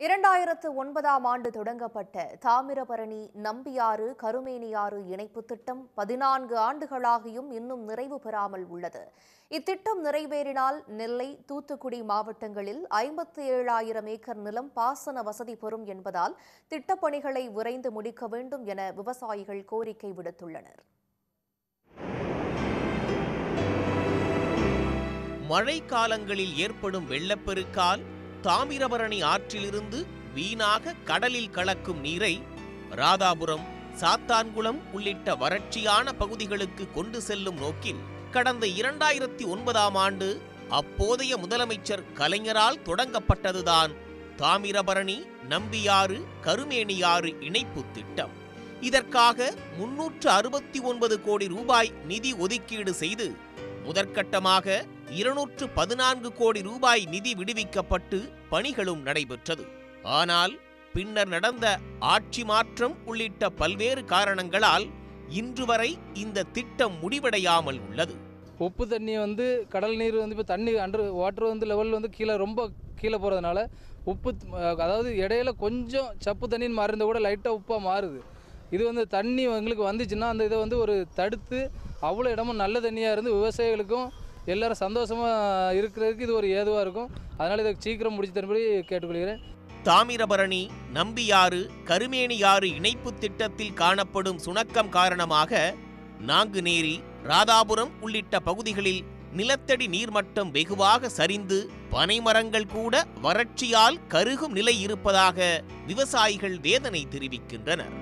இரண்டாயிரத்து ஒன்பதாம் ஆண்டு தொடங்கப்பட்ட தாமிரபரணி நம்பியாறு கருமேனியாறு இணைப்பு திட்டம் பதினான்கு ஆண்டுகளாகியும் இன்னும் நிறைவு பெறாமல் உள்ளது இத்திட்டம் நிறைவேறினால் நெல்லை தூத்துக்குடி மாவட்டங்களில் ஐம்பத்தி ஏழாயிரம் ஏக்கர் நிலம் பாசன வசதி பெறும் என்பதால் திட்டப்பணிகளை விரைந்து முடிக்க வேண்டும் என விவசாயிகள் கோரிக்கை விடுத்துள்ளனர் மழை காலங்களில் ஏற்படும் வெள்ளப்பெருக்கால் தாமிரபரணி ஆற்றிலிருந்து வீணாக கடலில் கலக்கும் நீரை ராதாபுரம் சாத்தான்குளம் உள்ளிட்ட வறட்சியான பகுதிகளுக்கு கொண்டு செல்லும் நோக்கில் கடந்த இரண்டாயிரத்தி ஒன்பதாம் ஆண்டு அப்போதைய முதலமைச்சர் கலைஞரால் தொடங்கப்பட்டதுதான் தாமிரபரணி நம்பியாறு கருமேனியாறு இணைப்பு திட்டம் இதற்காக முன்னூற்று அறுபத்தி ஒன்பது கோடி ரூபாய் நிதி ஒதுக்கீடு செய்து முதற்கட்டமாக இருநூற்று பதினான்கு கோடி ரூபாய் நிதி விடுவிக்கப்பட்டு பணிகளும் நடைபெற்றது ஆனால் பின்னர் நடந்த ஆட்சி மாற்றம் உள்ளிட்ட பல்வேறு காரணங்களால் இன்று வரை இந்த திட்டம் முடிவடையாமல் உள்ளது உப்பு தண்ணி வந்து கடல் நீர் வந்து இப்போ தண்ணி அண்டர் வாட்டர் வந்து லெவல் வந்து கீழே ரொம்ப கீழே போகிறதுனால உப்பு அஹ், அதாவது இடையில கொஞ்சம் சப்பு தண்ணின்னு மாறிருந்தா கூட லைட்டாக உப்பாக மாறுது இது வந்து தண்ணி எங்களுக்கு வந்துச்சுன்னா அந்த இதை வந்து ஒரு தடுத்து அவ்வளோ இடமும் நல்ல தண்ணியாக இருந்து விவசாயிகளுக்கும் எல்லாரும் சந்தோஷமாக இருக்கிறதுக்கு இது ஒரு ஏதுவாக இருக்கும் அதனால் இதை சீக்கிரம் முடிச்சு தரும்படி கேட்டுக்கொள்கிறேன் தாமிரபரணி நம்பியாறு கருமேனியாறு இணைப்பு திட்டத்தில் காணப்படும் சுணக்கம் காரணமாக நாங்குநேரி ராதாபுரம் உள்ளிட்ட பகுதிகளில் நிலத்தடி நீர்மட்டம் வெகுவாக சரிந்து பனைமரங்கள் கூட வறட்சியால் கருகும் நிலை இருப்பதாக விவசாயிகள் வேதனை தெரிவிக்கின்றனர்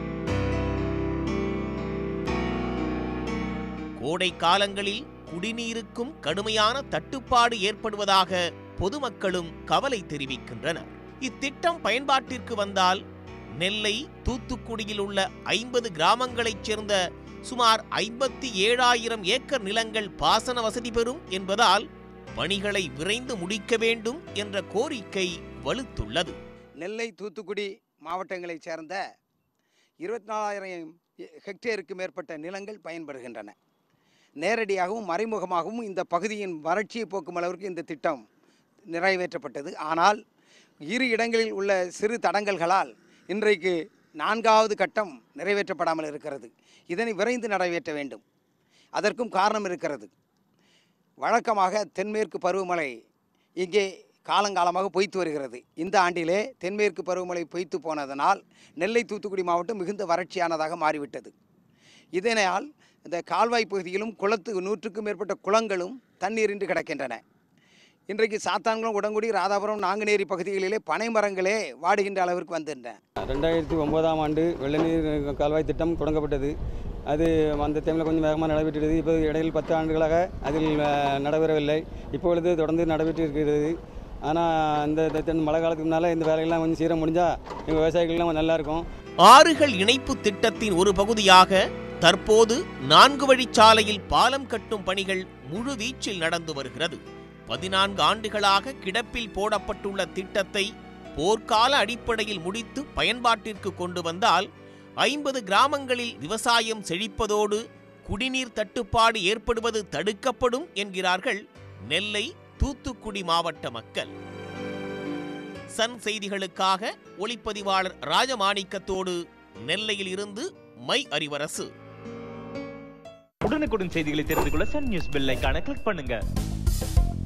கோடை காலங்களில் குடிநீருக்கும் கடுமையான தட்டுப்பாடு ஏற்படுவதாக பொதுமக்களும் கவலை தெரிவிக்கின்றனர் இத்திட்டம் பயன்பாட்டிற்கு வந்தால் நெல்லை தூத்துக்குடியில் உள்ள ஐம்பது கிராமங்களைச் சேர்ந்த சுமார் ஐம்பத்தி ஏழாயிரம் ஏக்கர் நிலங்கள் பாசன வசதி பெறும் என்பதால் பணிகளை விரைந்து முடிக்க வேண்டும் என்ற கோரிக்கை வலுத்துள்ளது நெல்லை தூத்துக்குடி மாவட்டங்களைச் சேர்ந்த இருபத்தி நாலாயிரம் ஹெக்டேருக்கு மேற்பட்ட நிலங்கள் பயன்படுகின்றன நேரடியாகவும் மறைமுகமாகவும் இந்த பகுதியின் வறட்சியை போக்கும் அளவிற்கு இந்த திட்டம் நிறைவேற்றப்பட்டது ஆனால் இரு இடங்களில் உள்ள சிறு தடங்கல்களால் இன்றைக்கு நான்காவது கட்டம் நிறைவேற்றப்படாமல் இருக்கிறது இதனை விரைந்து நிறைவேற்ற வேண்டும் அதற்கும் காரணம் இருக்கிறது வழக்கமாக தென்மேற்கு பருவமழை இங்கே காலங்காலமாக பொய்த்து வருகிறது இந்த ஆண்டிலே தென்மேற்கு பருவமழை பொய்த்து போனதனால் நெல்லை தூத்துக்குடி மாவட்டம் மிகுந்த வறட்சியானதாக மாறிவிட்டது இதனால் இந்த கால்வாய் பகுதியிலும் குளத்து நூற்றுக்கும் மேற்பட்ட குளங்களும் தண்ணீரின்றி கிடக்கின்றன இன்றைக்கு சாத்தான்குளம் உடங்குடி ராதாபுரம் நாங்குநேரி பகுதிகளிலே பனை மரங்களே வாடுகின்ற அளவிற்கு வந்துள்ளன ரெண்டாயிரத்தி ஒன்பதாம் ஆண்டு வெள்ளநீர் கால்வாய் திட்டம் தொடங்கப்பட்டது அது அந்த டைமில் கொஞ்சம் வேகமாக நடைபெற்றது இப்போ இடையில் பத்து ஆண்டுகளாக அதில் அஹ், நடைபெறவில்லை இப்பொழுது தொடர்ந்து நடைபெற்று இருக்கிறது ஆனால் இந்த இந்த மழை காலத்துக்கு முன்னால் இந்த வேலைகள்லாம் கொஞ்சம் சீரம் முடிஞ்சால் எங்கள் விவசாயிகள்லாம் நல்லா இருக்கும் ஆறுகள் இணைப்பு திட்டத்தின் ஒரு பகுதியாக தற்போது நான்கு வழிச்சாலையில் பாலம் கட்டும் பணிகள் முழு வீச்சில் நடந்து வருகிறது பதினான்கு ஆண்டுகளாக கிடப்பில் போடப்பட்டுள்ள திட்டத்தை போர்க்கால அடிப்படையில் முடித்து பயன்பாட்டிற்கு கொண்டு வந்தால் ஐம்பது கிராமங்களில் விவசாயம் செழிப்பதோடு குடிநீர் தட்டுப்பாடு ஏற்படுவது தடுக்கப்படும் என்கிறார்கள் நெல்லை தூத்துக்குடி மாவட்ட மக்கள் சன் செய்திகளுக்காக ஒளிப்பதிவாளர் ராஜமாணிக்கத்தோடு நெல்லையில் இருந்து மை அறிவரசு உடனுக்குடன் செய்திகளை தெரிந்து கொள்ள சன் நியூஸ் பெல் ஐகானை கிளிக் பண்ணுங்க